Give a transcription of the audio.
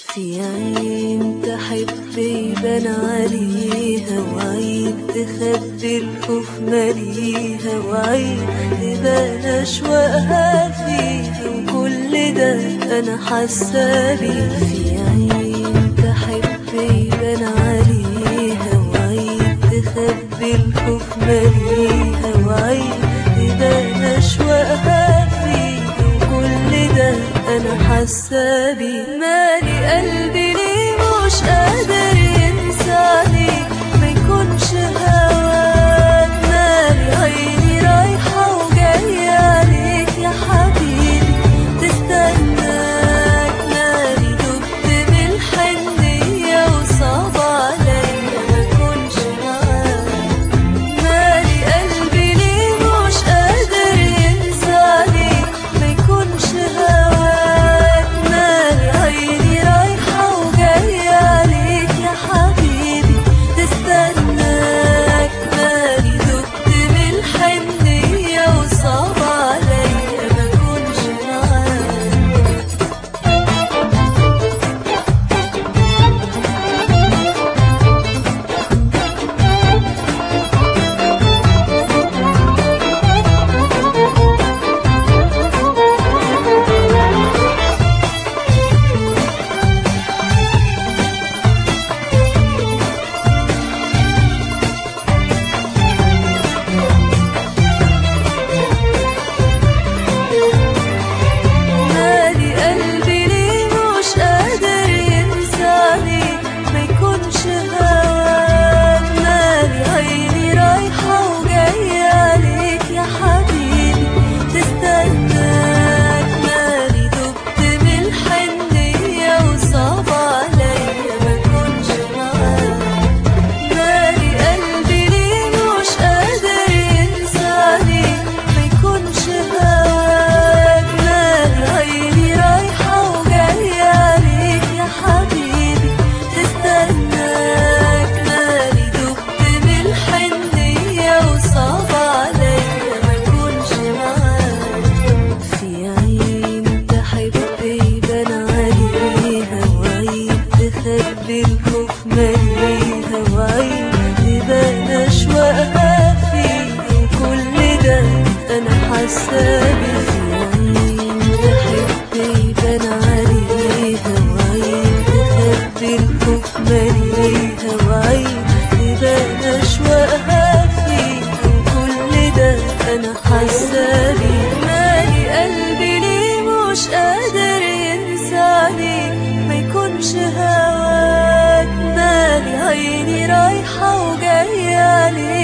في عين تحب يبان عليها وعين تخبي الخوف ماليها وعين تبان أشواقها فيها وكل ده أنا حاسة بيه في عين تحب يبان عليها وعين تخبي الخوف ماليها وعين تبان أشواقها فيها وكل ده أنا حاسة بيه مالي قلبي ليه مش قادر ينساني ما يكونش هواك مالي عيني رايحة وجاية عليك يا حبيبي تستناك مالي دبت بالحنية وصعب عليا ما كنش معاك مالي قلبي ليه مش قادر ينساني ما يكونش هواك مالي عيني رايحة وجاية عليك يا حبيبي تستناك مالي دبت بالحنية وصعب عليا ما كنش معاك مالي قلبي ليه مش قادر ينساني ما يكونش هواك مالي عيني رايحة وجاية عليك يا حبيبي تستناك مالي دبت بالحنية وصعب عليا ما كنش معاك مالي قلبي ليه مش قادر ينساني ما يكونش هواك مالي عيني رايحة وجاية عليك يا حبيبي تستناك مالي دبت بالحنية وصعب عليا ما كنش معاك في عين تحب يبان عليها وعين تخبي الخوف ماليها وعين تبان أشواقها فيها وكل ده أنا حاسة بيه في عين تحب يبان عليها وعين تخبي الخوف ماليها وعين تبان أشواقها فيها وكل ده أنا حاسة بيه مالي قلبي ليه مش قادر ينساني ما يكونش هواك مالي عيني رايحة وجاية عليك